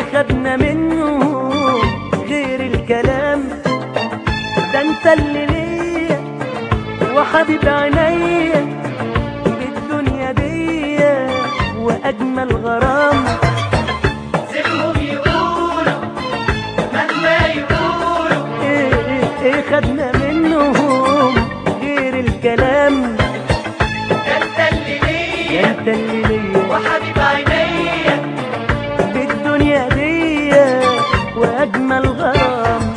خدنا منه غير الكلام ده انت اللي ليا وحبيب عينيا بالدنيا دي واجمل غرام سيبهم يقولوا مهما يقولوا ايه ايه ايه خدنا منهم غير الكلام ده انت اللي ده ليا انت اللي ليا وحبيب عينيا بالدنيا دي واجمل غرام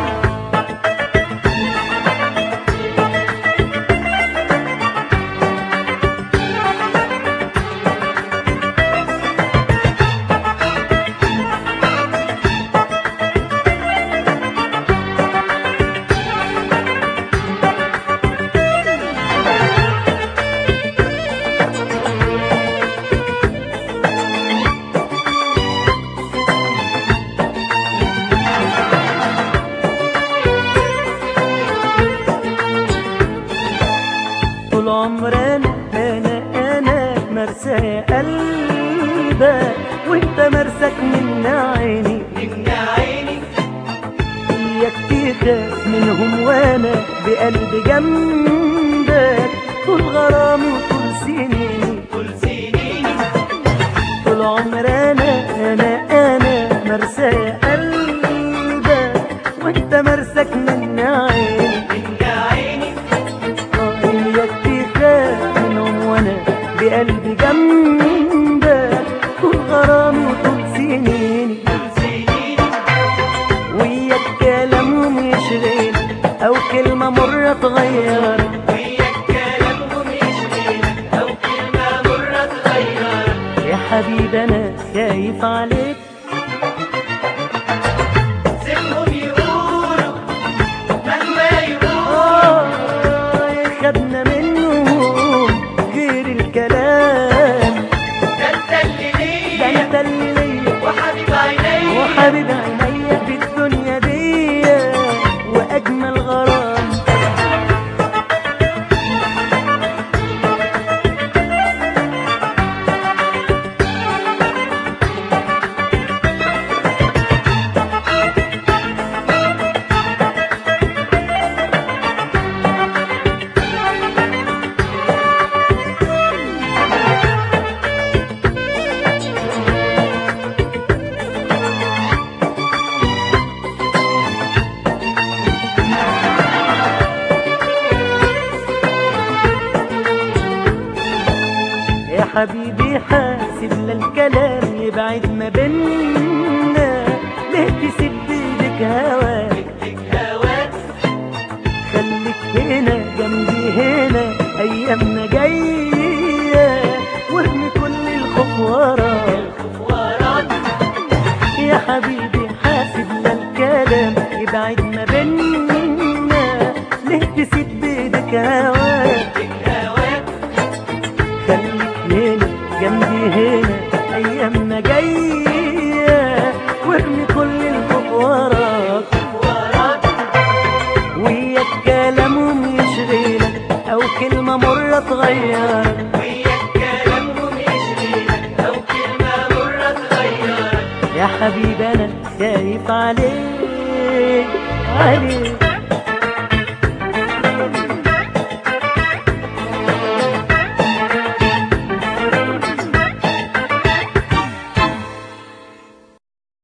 طول عمرنا انا انا مرسى قلبك وانت مرسك من عيني من عيني اياك تخاف منهم وانا بقلب جنبك طول غرامي وطول سنيني طول سنيني طول عمرنا انا انا مرسى قلبك وانت مرسك من عيني من عيني اياك تخاف منهم وانا بقلب جنبك طول غرامي وطول سنيني طول سنيني وياك كلامهم يشغل او كلمة مرة تغير وياك كلامهم يشغلك او كلمة مرة تغيرك يا حبيبي انا خايف عليك سيبهم يقولوا مهما يقولوا آه خدنا منهم غير الكلام ده انت اللي ده ليا انت اللي ليا وحبيب عينيا وحبيب عينيا في الدنيا دي واجمل غرام يا حبيبي حاسب للكلام يبعد ما بينا ليه تسيب بيدك هواك بك هواك خليك هنا جنبي هنا ايامنا جايه وارمي كل الخوف وراك وراك يا حبيبي حاسب للكلام يبعد ما بينا ليه تسيب بيدك هواك بك هواك خليك هنا جنبي هنا ايامنا جايه وارمي كل الخوف وراك وراك وياك كلامهم يشغلك او كلمه مره تغيرك وياك كلامهم يشغلك او كلمة مرة تغيرك يا حبيبي انا خايف عليك عليك